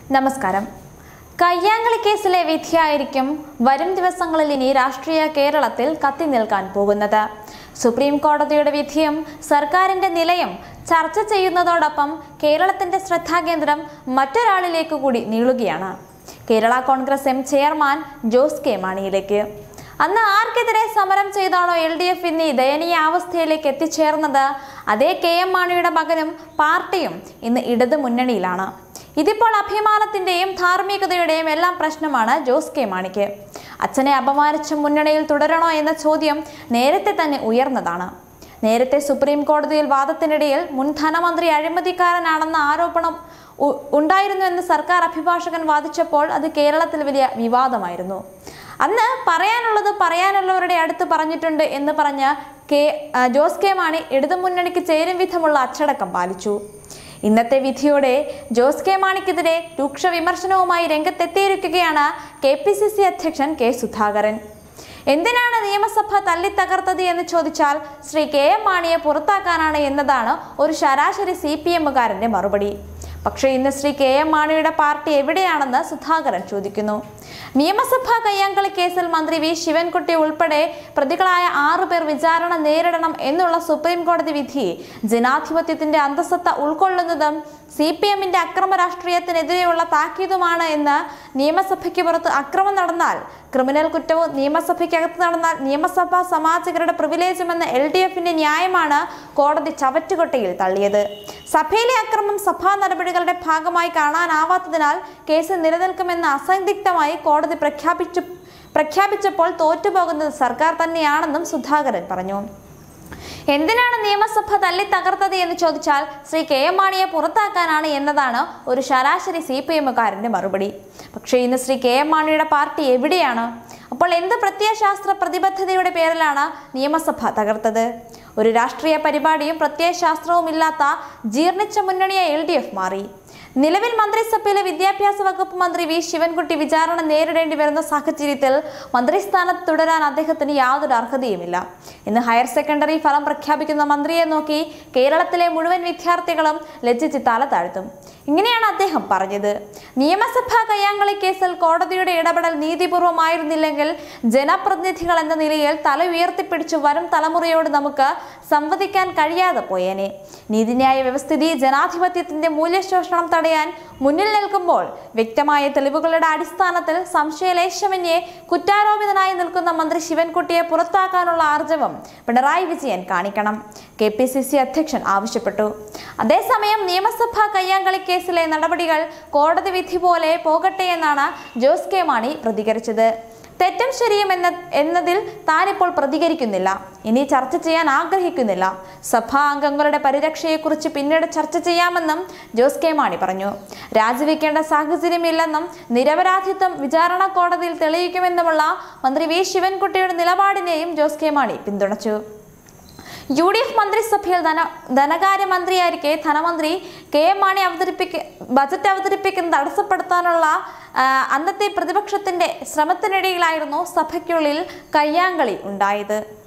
നമസ്കാരം കയ്യാങ്കളി കേസിലെ വിധിയായിരിക്കും വരും ദിവസങ്ങളിൽ ഇനി രാഷ്ട്രീയ കേരളത്തിൽ കത്തി നിൽക്കാൻ പോകുന്നത് സുപ്രീം കോടതിയുടെ വിധിയും സർക്കാരിന്റെ നിലയും ചർച്ച ചെയ്യുന്നതോടൊപ്പം കേരളത്തിന്റെ ശ്രദ്ധാകേന്ദ്രം മറ്റൊരാളിലേക്ക് കൂടി നീളുകയാണ് Kerala Congress M chairman Jose K മാണിയിലേക്ക് അന്ന് ആർക്കെതിരെ സമരം ചെയ്താണോ എൽ ഡി എഫ് ഇന്ന് ഈ ദയനീയ അവസ്ഥയിലേക്ക് എത്തിച്ചേർന്നത് അതേ കെ എം മാണിയുടെ മകനും പാർട്ടിയും ഇന്ന് ഇടതു മുന്നണിയിലാണ് ഇതിപ്പോൾ അഭിമാനത്തിന്റെയും ധാർമ്മികതയുടെയും എല്ലാം പ്രശ്നമാണ് ജോസ് കെ മാണിക്ക് അച്ഛനെ അപമാനിച്ച മുന്നണിയിൽ തുടരണോ എന്ന ചോദ്യം നേരത്തെ തന്നെ ഉയർന്നതാണ് നേരത്തെ സുപ്രീം കോടതിയിൽ വാദത്തിനിടയിൽ മുൻ ധനമന്ത്രി അഴിമതിക്കാരനാണെന്ന ആരോപണം ഉ- ഉണ്ടായിരുന്നുവെന്ന് സർക്കാർ അഭിഭാഷകൻ വാദിച്ചപ്പോൾ അത് കേരളത്തിൽ വലിയ വിവാദമായിരുന്നു അന്ന് പറയാനുള്ളത് പറയാനുള്ളവരുടെ അടുത്ത് പറഞ്ഞിട്ടുണ്ട് എന്ന് പറഞ്ഞ കെ ആ, ജോസ് കെ മാണി ഇടതുമുന്നണിക്ക് ചേരും വിധമുള്ള അച്ചടക്കം പാലിച്ചു ഇന്നത്തെ വിധിയോടെ ജോസ് കെ മാണിക്കെതിരെ രൂക്ഷ വിമർശനവുമായി രംഗത്തെത്തിയിരിക്കുകയാണ് കെ പി സി സി അധ്യക്ഷൻ കെ സുധാകരൻ എന്തിനാണ് നിയമസഭ തല്ലിത്തകർത്തത് എന്ന് ചോദിച്ചാൽ ശ്രീ കെ എം മാണിയെ പുറത്താക്കാനാണ് എന്നതാണ് ഒരു ശരാശരി സി പി എമ്മുകാരന്റെ മറുപടി പക്ഷേ ഇന്ന് ശ്രീ കെ എം മാണിയുടെ പാർട്ടി എവിടെയാണെന്ന് സുധാകരൻ ചോദിക്കുന്നു നിയമസഭാ കയ്യാങ്കളി കേസിൽ മന്ത്രി വി ശിവൻകുട്ടി ഉൾപ്പെടെ പ്രതികളായ ആറു പേർ വിചാരണ നേരിടണം എന്നുള്ള സുപ്രീം കോടതി വിധി ജനാധിപത്യത്തിന്റെ അന്തസത്ത ഉൾക്കൊള്ളുന്നതും സി പി എമ്മിന്റെ അക്രമ രാഷ്ട്രീയത്തിനെതിരെയുള്ള താക്കീതുമാണ് എന്ന് നിയമസഭയ്ക്ക് പുറത്ത് അക്രമം നടന്നാൽ ക്രിമിനൽ കുറ്റവും നിയമസഭയ്ക്കകത്ത് നടന്നാൽ നിയമസഭാ സമാജകരുടെ പ്രിവിലേജും എന്ന എൽ ഡി എഫിന്റെ ന്യായമാണ് കോടതി ചവറ്റുകൊട്ടയിൽ തള്ളിയത് സഭയിലെ അക്രമം സഭാ നടപടികളുടെ ഭാഗമായി കാണാനാവാത്തതിനാൽ കേസ് നിലനിൽക്കുമെന്ന് അസന്ദിഗ്ധമായി കോടതി പ്രഖ്യാപിച്ചു പ്രഖ്യാപിച്ചപ്പോൾ തോറ്റുപോകുന്നത് സർക്കാർ തന്നെയാണെന്നും സുധാകരൻ പറഞ്ഞു എന്തിനാണ് നിയമസഭ തല്ലി തകർത്തത് എന്ന് ചോദിച്ചാൽ ശ്രീ കെ എം മാണിയെ പുറത്താക്കാനാണ് എന്നതാണ് ഒരു ശരാശരി സി പി എമ്മുകാരന്റെ മറുപടി പക്ഷേ ഇന്ന് ശ്രീ കെ എം മാണിയുടെ പാർട്ടി എവിടെയാണ് അപ്പോൾ എന്ത് പ്രത്യയശാസ്ത്ര പ്രതിബദ്ധതയുടെ പേരിലാണ് നിയമസഭ തകർത്തത് ഒരു രാഷ്ട്രീയ പരിപാടിയും പ്രത്യയശാസ്ത്രവും ഇല്ലാത്ത ജീർണിച്ച മുന്നണിയെ എൽ ഡി എഫ് മാറി നിലവിൽ മന്ത്രിസഭയിലെ വിദ്യാഭ്യാസ വകുപ്പ് മന്ത്രി വി ശിവൻകുട്ടി വിചാരണ നേരിടേണ്ടി വരുന്ന സാഹചര്യത്തിൽ മന്ത്രിസ്ഥാനത്ത് തുടരാൻ അദ്ദേഹത്തിന് യാതൊരു അർഹതയുമില്ല ഇന്ന് ഹയർ സെക്കൻഡറി ഫലം പ്രഖ്യാപിക്കുന്ന മന്ത്രിയെ നോക്കി കേരളത്തിലെ മുഴുവൻ വിദ്യാർത്ഥികളും ലജ്ജിച്ച് തല താഴ്ത്തും ഇങ്ങനെയാണ് അദ്ദേഹം പറഞ്ഞത് നിയമസഭാ കയ്യാങ്കളി കേസിൽ കോടതിയുടെ ഇടപെടൽ നീതിപൂർവമായിരുന്നില്ലെങ്കിൽ ജനപ്രതിനിധികൾ എന്ന നിലയിൽ തല ഉയർത്തിപ്പിടിച്ച് വരും തലമുറയോട് നമുക്ക് സംവദിക്കാൻ കഴിയാതെ പോയേനെ നീതിന്യായ വ്യവസ്ഥിതി ജനാധിപത്യത്തിന്റെ മൂല്യശോഷണം തടയാൻ മുന്നിൽ നിൽക്കുമ്പോൾ വ്യക്തമായ തെളിവുകളുടെ അടിസ്ഥാനത്തിൽ സംശയലേശമന്യേ കുറ്റാരോപിതനായി നിൽക്കുന്ന മന്ത്രി ശിവൻകുട്ടിയെ പുറത്താക്കാനുള്ള ആർജവം പിണറായി വിജയൻ കാണിക്കണം കെ പി സി സി അധ്യക്ഷൻ ആവശ്യപ്പെട്ടു അതേസമയം നിയമസഭാ കയ്യാങ്കളി കേസിലെ നടപടികൾ കോടതി വിധി പോലെ പോകട്ടെ എന്നാണ് ജോസ് കെ മാണി പ്രതികരിച്ചത് തെറ്റും ശരിയും എന്ന എന്നതിൽ താനിപ്പോൾ പ്രതികരിക്കുന്നില്ല ഇനി ചർച്ച ചെയ്യാൻ ആഗ്രഹിക്കുന്നില്ല സഭാ അംഗങ്ങളുടെ പരിരക്ഷയെക്കുറിച്ച് പിന്നീട് ചർച്ച ചെയ്യാമെന്നും ജോസ് കെ മാണി പറഞ്ഞു രാജിവെക്കേണ്ട സാഹചര്യമില്ലെന്നും നിരപരാധിത്വം വിചാരണ കോടതിയിൽ തെളിയിക്കുമെന്നുമുള്ള മന്ത്രി വി ശിവൻകുട്ടിയുടെ നിലപാടിനെയും ജോസ് കെ മാണി പിന്തുണച്ചു യു ഡി എഫ് മന്ത്രിസഭയിൽ ധന ധനകാര്യമന്ത്രിയായിരിക്കെ ധനമന്ത്രി കെ എം മാണി അവതരിപ്പിക്ക ബജറ്റ് അവതരിപ്പിക്കുന്നത് തടസ്സപ്പെടുത്താനുള്ള ആ, അന്നത്തെ പ്രതിപക്ഷത്തിന്റെ ശ്രമത്തിനിടയിലായിരുന്നു സഭയ്ക്കുള്ളിൽ കയ്യാങ്കളി ഉണ്ടായത്